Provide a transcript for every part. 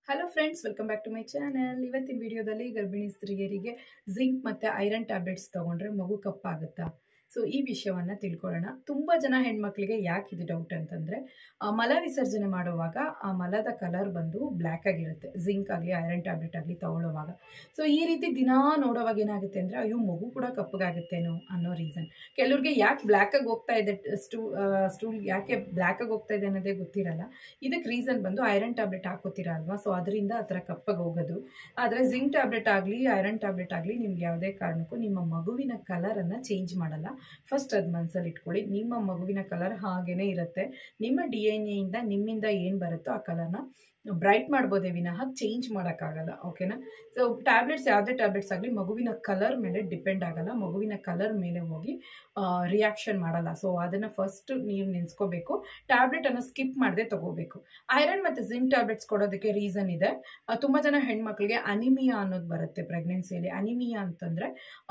hello friends welcome back to my channel ಇವತ್ತಿನ ವಿಡಿಯೋದಲ್ಲಿ ಗರ್ಭಿಣಿ ಸ್ತ್ರೀಯರಿಗೆ ಜಿಂಕ್ ಮತ್ತು ಐರನ್ ಟ್ಯಾಬ್ಲೆಟ್ಸ್ ತೊಗೊಂಡ್ರೆ ಮಗು ಕಪ್ಪಾಗುತ್ತಾ ಸೊ ಈ ವಿಷಯವನ್ನು ತಿಳ್ಕೊಳ್ಳೋಣ ತುಂಬ ಜನ ಹೆಣ್ಮಕ್ಳಿಗೆ ಯಾಕೆ ಇದು ಡೌಟ್ ಅಂತಂದರೆ ಮಲ ವಿಸರ್ಜನೆ ಮಾಡುವಾಗ ಆ ಮಲದ ಕಲರ್ ಬಂದು ಬ್ಲ್ಯಾಕ್ ಆಗಿರುತ್ತೆ ಜಿಂಕ್ ಆಗಲಿ ಐರನ್ ಟ್ಯಾಬ್ಲೆಟ್ ಆಗಲಿ ತೊಗೊಳ್ಳೋವಾಗ ಸೊ ಈ ರೀತಿ ದಿನಾ ನೋಡೋವಾಗ ಏನಾಗುತ್ತೆ ಅಂದರೆ ಅಯ್ಯೋ ಮಗು ಕೂಡ ಕಪ್ಪಗಾಗುತ್ತೇನೋ ಅನ್ನೋ ರೀಸನ್ ಕೆಲವ್ರಿಗೆ ಯಾಕೆ ಬ್ಲ್ಯಾಕಾಗಿ ಹೋಗ್ತಾ ಇದೆ ಸ್ಟೂ ಸ್ಟೂಲ್ ಯಾಕೆ ಬ್ಲ್ಯಾಕಾಗಿ ಹೋಗ್ತಾ ಇದೆ ಅನ್ನೋದೇ ಗೊತ್ತಿರಲ್ಲ ಇದಕ್ಕೆ ರೀಸನ್ ಬಂದು ಐರನ್ ಟ್ಯಾಬ್ಲೆಟ್ ಹಾಕೋತೀರ ಅಲ್ವಾ ಸೊ ಅದರಿಂದ ಆ ಥರ ಕಪ್ಪಗೆ ಹೋಗೋದು ಆದರೆ ಜಿಂಕ್ ಟ್ಯಾಬ್ಲೆಟ್ ಆಗಲಿ ಐರನ್ ಟ್ಯಾಬ್ಲೆಟ್ ಆಗಲಿ ನಿಮ್ಗೆ ಯಾವುದೇ ಕಾರಣಕ್ಕೂ ನಿಮ್ಮ ಮಗುವಿನ ಕಲರನ್ನು ಚೇಂಜ್ ಮಾಡಲ್ಲ ಫಸ್ಟ್ ಅದು ಮನಸ್ಸಲ್ಲಿ ಇಟ್ಕೊಳ್ಳಿ ನಿಮ್ಮ ಮಗುವಿನ ಕಲರ್ ಹಾಗೇ ಇರುತ್ತೆ ನಿಮ್ಮ ಡಿ ಎನ್ ಎಯಿಂದ ನಿಮ್ಮಿಂದ ಏನು ಬರುತ್ತೋ ಆ ಕಲರ್ನ ಬ್ರೈಟ್ ಮಾಡ್ಬೋದೇ ವಿನಃ ಚೇಂಜ್ ಮಾಡೋಕ್ಕಾಗಲ್ಲ ಓಕೆನಾ ಸೊ ಟ್ಯಾಬ್ಲೆಟ್ಸ್ ಯಾವುದೇ ಟ್ಯಾಬ್ಲೆಟ್ಸ್ ಆಗಲಿ ಮಗುವಿನ ಕಲರ್ ಮೇಲೆ ಡಿಪೆಂಡ್ ಆಗಲ್ಲ ಮಗುವಿನ ಕಲರ್ ಮೇಲೆ ಹೋಗಿ ರಿಯಾಕ್ಷನ್ ಮಾಡಲ್ಲ ಸೊ ಅದನ್ನು ಫಸ್ಟ್ ನೀವು ನೆನೆಸ್ಕೋಬೇಕು ಟ್ಯಾಬ್ಲೆಟನ್ನು ಸ್ಕಿಪ್ ಮಾಡದೆ ತಗೋಬೇಕು ಐರನ್ ಮತ್ತು ಜಿಂಕ್ ಟ್ಯಾಬ್ಲೆಟ್ಸ್ ಕೊಡೋದಕ್ಕೆ ರೀಸನ್ ಇದೆ ತುಂಬ ಜನ ಹೆಣ್ಮಕ್ಳಿಗೆ ಅನಿಮಿಯಾ ಅನ್ನೋದು ಬರುತ್ತೆ ಪ್ರೆಗ್ನೆನ್ಸಿಯಲ್ಲಿ ಅನಿಮಿಯಾ ಅಂತಂದರೆ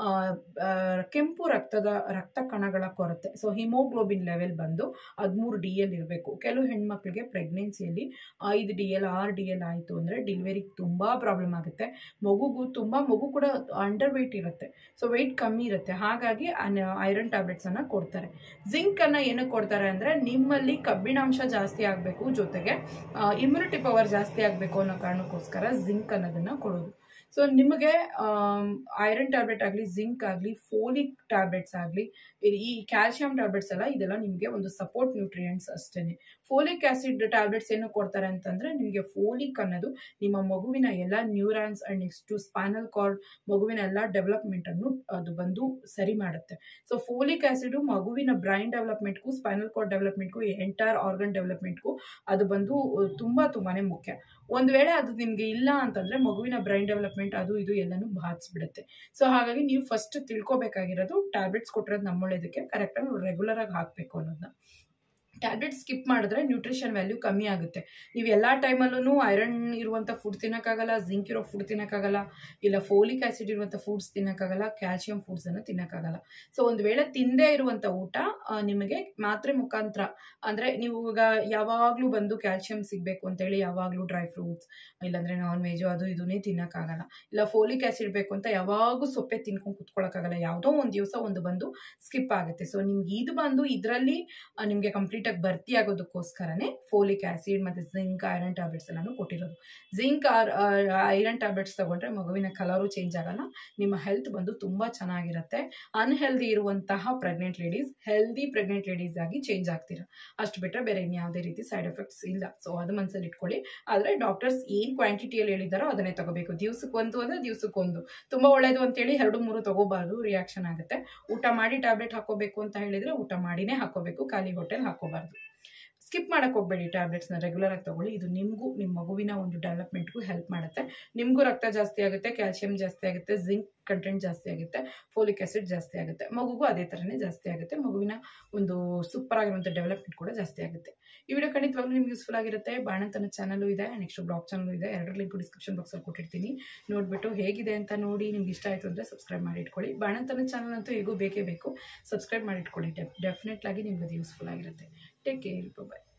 ಕೆಂಪು ರಕ್ತದ ರಕ್ತ ಕಣಗಳ ಕೊರತೆ ಸೊ ಹಿಮೋಗ್ಲೋಬಿನ್ ಲೆವೆಲ್ ಬಂದು ಹದಿಮೂರು ಡಿ ಎಲ್ ಇರಬೇಕು ಕೆಲವು ಹೆಣ್ಮಕ್ಳಿಗೆ ಪ್ರೆಗ್ನೆನ್ಸಿಯಲ್ಲಿ ಐದು ಡಿ ಎಲ್ ಆರು ಡಿ ಎಲ್ ಆಯಿತು ಅಂದರೆ ಡೆಲಿವರಿಗೆ ತುಂಬ ಪ್ರಾಬ್ಲಮ್ ಆಗುತ್ತೆ ಮಗುಗೂ ತುಂಬ ಮಗು ಕೂಡ ಅಂಡರ್ ವೆಯ್ಟ್ ಇರುತ್ತೆ ಸೊ ವೆಯ್ಟ್ ಕಮ್ಮಿ ಇರುತ್ತೆ ಹಾಗಾಗಿ ಐರನ್ ಟ್ಯಾಬ್ಲೆಟ್ಸನ್ನು ಕೊಡ್ತಾರೆ ಜಿಂಕನ್ನು ಏನಕ್ಕೆ ಕೊಡ್ತಾರೆ ಅಂದರೆ ನಿಮ್ಮಲ್ಲಿ ಕಬ್ಬಿಣಾಂಶ ಜಾಸ್ತಿ ಆಗಬೇಕು ಜೊತೆಗೆ ಇಮ್ಯುನಿಟಿ ಪವರ್ ಜಾಸ್ತಿ ಆಗಬೇಕು ಅನ್ನೋ ಕಾರಣಕ್ಕೋಸ್ಕರ ಜಿಂಕ್ ಅನ್ನೋದನ್ನು ಕೊಡೋದು ಸೊ ನಿಮಗೆ ಐರನ್ ಟ್ಯಾಬ್ಲೆಟ್ ಆಗಲಿ ಜಿಂಕ್ ಆಗಲಿ ಫೋಲಿಕ್ ಟ್ಯಾಬ್ಲೆಟ್ಸ್ ಆಗಲಿ ಈ ಕ್ಯಾಲ್ಶಿಯಂ ಟ್ಯಾಬ್ಲೆಟ್ಸ್ ಎಲ್ಲ ಇದೆಲ್ಲ ನಿಮಗೆ ಒಂದು ಸಪೋರ್ಟ್ ನ್ಯೂಟ್ರಿಯೆಂಟ್ಸ್ ಅಷ್ಟೇ ಫೋಲಿಕ್ ಆ್ಯಸಿಡ್ ಟ್ಯಾಬ್ಲೆಟ್ಸ್ ಏನು ಕೊಡ್ತಾರೆ ಅಂತಂದರೆ ನಿಮಗೆ ಫೋಲಿಕ್ ಅನ್ನೋದು ನಿಮ್ಮ ಮಗುವಿನ ಎಲ್ಲ neurons and next spinal cord ಮಗುವಿನ ಎಲ್ಲ ಡೆವಲಪ್ಮೆಂಟನ್ನು ಅದು ಬಂದು ಸರಿ ಮಾಡುತ್ತೆ ಸೊ ಫೋಲಿಕ್ ಆ್ಯಸಿಡು ಮಗುವಿನ ಬ್ರೈನ್ ಡೆವಲಪ್ಮೆಂಟ್ಗೂ ಸ್ಪೈನಲ್ ಕಾರ್ಡ್ ಡೆವಲಪ್ಮೆಂಟ್ಗೂ ಎಂಟೈರ್ ಆರ್ಗನ್ ಡೆವಲಪ್ಮೆಂಟ್ಗೂ ಅದು ಬಂದು ತುಂಬ ತುಂಬಾ ಮುಖ್ಯ ಒಂದು ವೇಳೆ ಅದು ನಿಮಗೆ ಇಲ್ಲ ಅಂತಂದರೆ ಮಗುವಿನ ಬ್ರೈನ್ ಡೆವಲಪ್ಮೆಂಟ್ ಅದು ಇದು ಎಲ್ಲನೂ ಬಾಧಿಸ್ಬಿಡುತ್ತೆ ಸೊ ಹಾಗಾಗಿ ನೀವು ಫಸ್ಟ್ ತಿಳ್ಕೊಬೇಕಾಗಿರೋದು ಟ್ಯಾಬ್ಲೆಟ್ಸ್ ಕೊಟ್ಟಿರೋದು ನಮ್ಮೊಳ್ಳೇದಕ್ಕೆ ಕರೆಕ್ಟಾಗಿ ರೆಗ್ಯುಲರಾಗಿ ಹಾಕಬೇಕು ಅನ್ನೋದನ್ನ ಟ್ಯಾಬ್ಲೆಟ್ ಸ್ಕಿಪ್ ಮಾಡಿದ್ರೆ ನ್ಯೂಟ್ರಿಷನ್ ವ್ಯಾಲ್ಯೂ ಕಮ್ಮಿ ಆಗುತ್ತೆ ನೀವು ಎಲ್ಲ ಟೈಮಲ್ಲೂ ಐರನ್ ಇರುವಂಥ ಫುಡ್ ತಿನ್ನೋಕ್ಕಾಗಲ್ಲ ಜಿಂಕ್ ಇರೋ ಫುಡ್ ತಿನ್ನೋಕ್ಕಾಗಲ್ಲ ಇಲ್ಲ ಫೋಲಿಕ್ ಆ್ಯಸಿಡ್ ಇರುವಂಥ ಫುಡ್ಸ್ ತಿನ್ನೋಕ್ಕಾಗಲ್ಲ ಕ್ಯಾಲ್ಶಿಯಂ ಫುಡ್ಸನ್ನು ತಿನ್ನೋಕ್ಕಾಗಲ್ಲ ಸೊ ಒಂದು ವೇಳೆ ತಿಂದೇ ಇರುವಂಥ ಊಟ ನಿಮಗೆ ಮಾತ್ರೆ ಮುಖಾಂತರ ಅಂದರೆ ನೀವು ಈಗ ಯಾವಾಗಲೂ ಬಂದು ಕ್ಯಾಲ್ಶಿಯಂ ಸಿಗಬೇಕು ಅಂತೇಳಿ ಯಾವಾಗಲೂ ಡ್ರೈ ಫ್ರೂಟ್ಸ್ ಇಲ್ಲಾಂದರೆ ನಾನ್ ವೆಜು ಅದು ಇದನ್ನೇ ತಿನ್ನೋಕ್ಕಾಗಲ್ಲ ಇಲ್ಲ ಫೋಲಿಕ್ ಆ್ಯಸಿಡ್ ಬೇಕು ಅಂತ ಯಾವಾಗೂ ಸೊಪ್ಪೆ ತಿನ್ಕೊಂಡು ಕುತ್ಕೊಳ್ಳೋಕ್ಕಾಗಲ್ಲ ಯಾವುದೋ ಒಂದು ದಿವಸ ಒಂದು ಬಂದು ಸ್ಕಿಪ್ ಆಗುತ್ತೆ ಸೊ ನಿಮ್ಗೆ ಇದು ಬಂದು ಇದರಲ್ಲಿ ನಿಮಗೆ ಕಂಪ್ಲೀಟಾಗಿ ಭರ್ತಿ ಆಗೋದಕ್ಕೋಸ್ಕರನೇ ಫೋಲಿಕ್ ಆ್ಯಸಿಡ್ ಮತ್ತು ಜಿಂಕ್ ಐರನ್ ಟ್ಯಾಬ್ಲೆಟ್ಸ್ ಎಲ್ಲನೂ ಕೊಟ್ಟಿರೋದು ಜಿಂಕ್ ಆರ್ ಐರನ್ ಟ್ಯಾಬ್ಲೆಟ್ಸ್ ತೊಗೊಂಡ್ರೆ ಮಗುವಿನ ಕಲರು ಚೇಂಜ್ ಆಗಲ್ಲ ನಿಮ್ಮ ಹೆಲ್ತ್ ಬಂದು ತುಂಬ ಚೆನ್ನಾಗಿರುತ್ತೆ ಅನ್ಹೆಲ್ದಿ ಇರುವಂತಹ pregnant ladies healthy pregnant ladies ಆಗಿ ಚೇಂಜ್ ಆಗ್ತೀರಾ ಅಷ್ಟು ಬಿಟ್ಟರೆ ಬೇರೆ ಇನ್ಯಾವುದೇ ರೀತಿ ಸೈಡ್ ಎಫೆಕ್ಟ್ಸ್ ಇಲ್ಲ ಸೊ ಅದು ಮನಸ್ಸಲ್ಲಿ ಇಟ್ಕೊಳ್ಳಿ ಆದರೆ ಡಾಕ್ಟರ್ಸ್ ಏನು ಕ್ವಾಂಟಿಟಿಯಲ್ಲಿ ಹೇಳಿದಾರೋ ಅದನ್ನೇ ತಗೋಬೇಕು ದಿವ್ಸಕ್ಕೆ ಒಂದು ಅಂದರೆ ದಿವ್ಸಕ್ಕೊಂದು ತುಂಬ ಒಳ್ಳೆಯದು ಅಂತೇಳಿ ಎರಡು ಮೂರು ತಗೋಬಾರ್ದು ರಿಯಾಕ್ಷನ್ ಆಗುತ್ತೆ ಊಟ ಮಾಡಿ ಟ್ಯಾಬ್ಲೆಟ್ ಹಾಕೋಬೇಕು ಅಂತ ಹೇಳಿದರೆ ಊಟ ಮಾಡಿನೇ ಹಾಕೋಬೇಕು ಖಾಲಿ ಹೊಟ್ಟೆಲಿ ಹಾಕೋಬಾರ್ದು ಸ್ಕಿಪ್ ಮಾಡೋಕ್ಕೆ ಹೋಗಬೇಡಿ ಟ್ಯಾಬ್ಲೆಟ್ಸ್ನ ರೆಗ್ಯುಲರಾಗಿ ತೊಗೊಳ್ಳಿ ಇದು ನಿಮಗೂ ನಿಮ್ಮ ಮಗುವಿನ ಒಂದು ಡೆವಲಪ್ಮೆಂಟ್ಗೂ ಹೆಲ್ಪ್ ಮಾಡುತ್ತೆ ನಿಮಗೂ ರಕ್ತ ಜಾಸ್ತಿ ಆಗುತ್ತೆ ಕ್ಯಾಲ್ಶಿಯಂ ಜಾಸ್ತಿ ಆಗುತ್ತೆ ಜಿಂಕ್ ಕಂಟೆಂಟ್ ಜಾಸ್ತಿ ಆಗುತ್ತೆ ಫೋಲಿಕ್ ಆ್ಯಸಿಡ್ ಜಾಸ್ತಿ ಆಗುತ್ತೆ ಮಗುಗೂ ಅದೇ ಥರನೇ ಜಾಸ್ತಿ ಆಗುತ್ತೆ ಮಗುವಿನ ಒಂದು ಸೂಪರ್ ಆಗಿರುವಂಥ ಡೆವಲಪ್ಮೆಂಟ್ ಕೂಡ ಜಾಸ್ತಿ ಆಗುತ್ತೆ ಈ ವಿಡಿಯೋ ಖಂಡಿತವಾಗ್ಲೂ ನಿಮ್ಗೆ ಯೂಸ್ಫುಲ್ ಆಗಿರುತ್ತೆ ಬಾಣಂತನ ಚಾನಲು ಇದೆ ನೆಕ್ಸ್ಟ್ ಬ್ಲಾಗ್ ಚಾನಲ್ ಇದೆ ಎರಡರ ಲಿಂಕು ಡಿಸ್ಕ್ರಿಪ್ಷನ್ ಬಾಕ್ಸಲ್ಲಿ ಕೊಟ್ಟಿರ್ತೀನಿ ನೋಡಿಬಿಟ್ಟು ಹೇಗಿದೆ ಅಂತ ನೋಡಿ ನಿಮ್ಗೆ ಇಷ್ಟ ಆಯಿತು ಅಂದರೆ ಸಬ್ಸ್ಕ್ರೈಬ್ ಮಾಡಿ ಇಟ್ಕೊಳ್ಳಿ ಬಾಣಂತನ ಚಾನಲ್ ಅಂತೂ ಹೇಗೂ ಬೇಕೇ ಬೇಕು ಸಬ್ಸ್ಕ್ರೈಬ್ ಮಾಡಿ ಇಟ್ಕೊಳ್ಳಿ ಡೆಫ್ ಡೆಫಿನೆಟ್ಲಾಗಿ ನಿಮ್ಗೆ ಅದು ಯೂಸ್ಫುಲ್ ಆಗಿರುತ್ತೆ ಟೇಕ್ ಕೇರ್ ಬಾಯ್